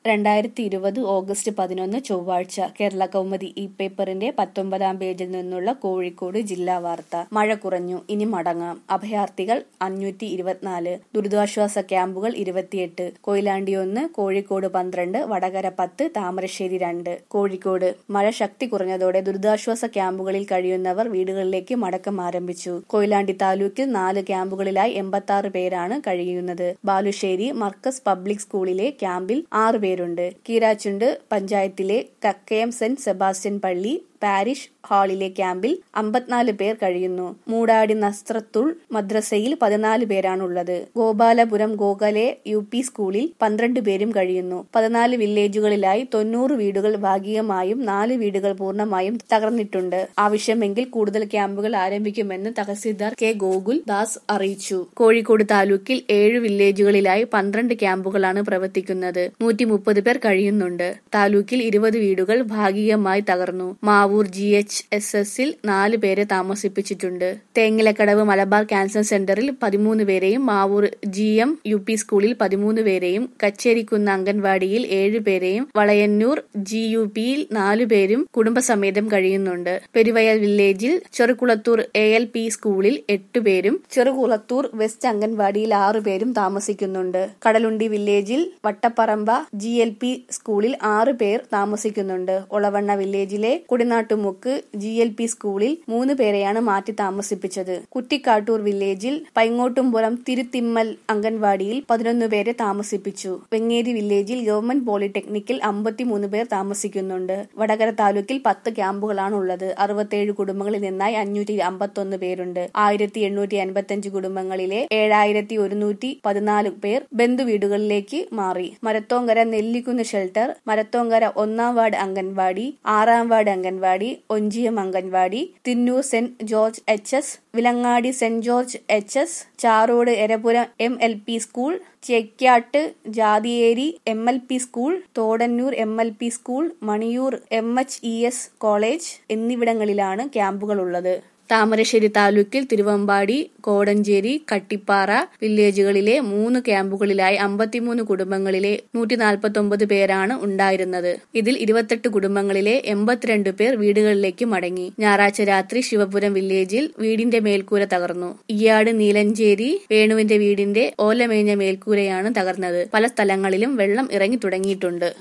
രണ്ടായിരത്തി ഇരുപത് ഓഗസ്റ്റ് പതിനൊന്ന് ചൊവ്വാഴ്ച കേരള കൗമുദി ഈ പേപ്പറിന്റെ പത്തൊമ്പതാം പേജിൽ നിന്നുള്ള കോഴിക്കോട് ജില്ലാ വാർത്ത മഴ കുറഞ്ഞു ഇനി മടങ്ങാം അഭയാർത്ഥികൾ അഞ്ഞൂറ്റി ഇരുപത്തിനാല് ദുരിതാശ്വാസ ക്യാമ്പുകൾ ഇരുപത്തിയെട്ട് കൊയിലാണ്ടി ഒന്ന് കോഴിക്കോട് പന്ത്രണ്ട് വടകര പത്ത് താമരശ്ശേരി രണ്ട് കോഴിക്കോട് മഴ ശക്തി കുറഞ്ഞതോടെ ദുരിതാശ്വാസ ക്യാമ്പുകളിൽ കഴിയുന്നവർ വീടുകളിലേക്ക് മടക്കം ആരംഭിച്ചു കൊയിലാണ്ടി താലൂക്കിൽ നാല് ക്യാമ്പുകളിലായി എൺപത്തി ആറ് പേരാണ് കഴിയുന്നത് ബാലുശ്ശേരി മർക്കസ് പബ്ലിക് സ്കൂളിലെ ക്യാമ്പിൽ ആറ് പേരുണ്ട് കീരാച്ചുണ്ട് പഞ്ചായത്തിലെ കക്കയം സെന്റ് സെബാസ്റ്റ്യൻ പള്ളി പാരിഷ് ഹാളിലെ ക്യാമ്പിൽ അമ്പത്തിനാല് പേർ കഴിയുന്നു മൂടാടി നസ്രത്തുൾ മദ്രസയിൽ പതിനാല് പേരാണുള്ളത് ഗോപാലപുരം ഗോഖലെ യു പി സ്കൂളിൽ പന്ത്രണ്ട് പേരും കഴിയുന്നു പതിനാല് വില്ലേജുകളിലായി തൊണ്ണൂറ് വീടുകൾ ഭാഗികമായും നാല് വീടുകൾ പൂർണ്ണമായും തകർന്നിട്ടുണ്ട് ആവശ്യമെങ്കിൽ കൂടുതൽ ക്യാമ്പുകൾ ആരംഭിക്കുമെന്ന് തഹസിൽദാർ കെ ഗോകുൽ ദാസ് അറിയിച്ചു കോഴിക്കോട് താലൂക്കിൽ ഏഴ് വില്ലേജുകളിലായി പന്ത്രണ്ട് ക്യാമ്പുകളാണ് പ്രവർത്തിക്കുന്നത് നൂറ്റി മുപ്പത് പേർ കഴിയുന്നുണ്ട് താലൂക്കിൽ ഇരുപത് വീടുകൾ ഭാഗികമായി തകർന്നു മാവൂർ ജി എച്ച് എസ് എസിൽ നാല് പേരെ താമസിപ്പിച്ചിട്ടുണ്ട് തേങ്ങിലക്കടവ് മലബാർ ക്യാൻസർ സെന്ററിൽ പതിമൂന്ന് പേരെയും Mavoor G M U P സ്കൂളിൽ പതിമൂന്ന് പേരെയും കച്ചേരിക്കുന്ന് അംഗൻവാടിയിൽ ഏഴ് പേരെയും വളയന്നൂർ ജി യു പിയിൽ നാലു പേരും കുടുംബസമേതം കഴിയുന്നുണ്ട് പെരുവയൽ വില്ലേജിൽ ചെറുകുളത്തൂർ എ എൽ പി സ്കൂളിൽ എട്ട് പേരും ചെറുകുളത്തൂർ വെസ്റ്റ് അംഗൻവാടിയിൽ ആറു പേരും താമസിക്കുന്നുണ്ട് കടലുണ്ടി വില്ലേജിൽ വട്ടപ്പറമ്പ ജി എൽ പി സ്കൂളിൽ ആറ് പേർ താമസിക്കുന്നുണ്ട് ഒളവണ്ണ വില്ലേജിലെ കുടിനാട്ടുമുക്ക് ജി എൽ പി സ്കൂളിൽ മൂന്ന് പേരെയാണ് മാറ്റി താമസിപ്പിച്ചത് കുറ്റിക്കാട്ടൂർ വില്ലേജിൽ പൈങ്ങോട്ടുംപുറം തിരുത്തിമ്മൽ അംഗൻവാടിയിൽ പതിനൊന്ന് പേരെ താമസിപ്പിച്ചു വെങ്ങേരി വില്ലേജിൽ ഗവൺമെന്റ് പോളിടെക്നിക്കിൽ അമ്പത്തിമൂന്ന് പേർ താമസിക്കുന്നുണ്ട് വടകര താലൂക്കിൽ പത്ത് ക്യാമ്പുകളാണുള്ളത് അറുപത്തേഴ് കുടുംബങ്ങളിൽ നിന്നായി അഞ്ഞൂറ്റി അമ്പത്തൊന്ന് പേരുണ്ട് ആയിരത്തി എണ്ണൂറ്റി അൻപത്തിയഞ്ച് കുടുംബങ്ങളിലെ ഏഴായിരത്തി ഒരുന്നൂറ്റി പതിനാല് പേർ ബന്ധുവീടുകളിലേക്ക് മാറി മരത്തോങ്കര നെല്ലിക്കുന്ന് ഷെൽട്ടർ മരത്തോങ്കര ഒന്നാം വാർഡ് അംഗൻവാടി ആറാം ward anganwadi Onchiyam anganwadi Thinnur saint George H S Vilangadi saint George H S Charode Erapuram M L P school Chekyad Jathiyeri M L P school Thodannur M L P school Maniyur M H E S college എന്നിവിടങ്ങളിലാണ് ക്യാമ്പുകളുള്ളത് താമരശ്ശേരി താലൂക്കിൽ തിരുവമ്പാടി കോടഞ്ചേരി കട്ടിപ്പാറ വില്ലേജുകളിലെ മൂന്ന് ക്യാമ്പുകളിലായി അമ്പത്തിമൂന്ന് കുടുംബങ്ങളിലെ നൂറ്റി നാൽപ്പത്തി പേരാണ് ഉണ്ടായിരുന്നത് ഇതിൽ ഇരുപത്തെട്ട് കുടുംബങ്ങളിലെ എൺപത്തിരണ്ട് പേർ വീടുകളിലേക്ക് മടങ്ങി ഞായറാഴ്ച രാത്രി ശിവപുരം വില്ലേജിൽ വീടിന്റെ മേൽക്കൂര തകർന്നു ഇയാട് നീലഞ്ചേരി വേണുവിന്റെ വീടിന്റെ ഓലമേഞ്ഞ മേൽക്കൂരയാണ് തകർന്നത് പല സ്ഥലങ്ങളിലും വെള്ളം ഇറങ്ങി തുടങ്ങിയിട്ടുണ്ട്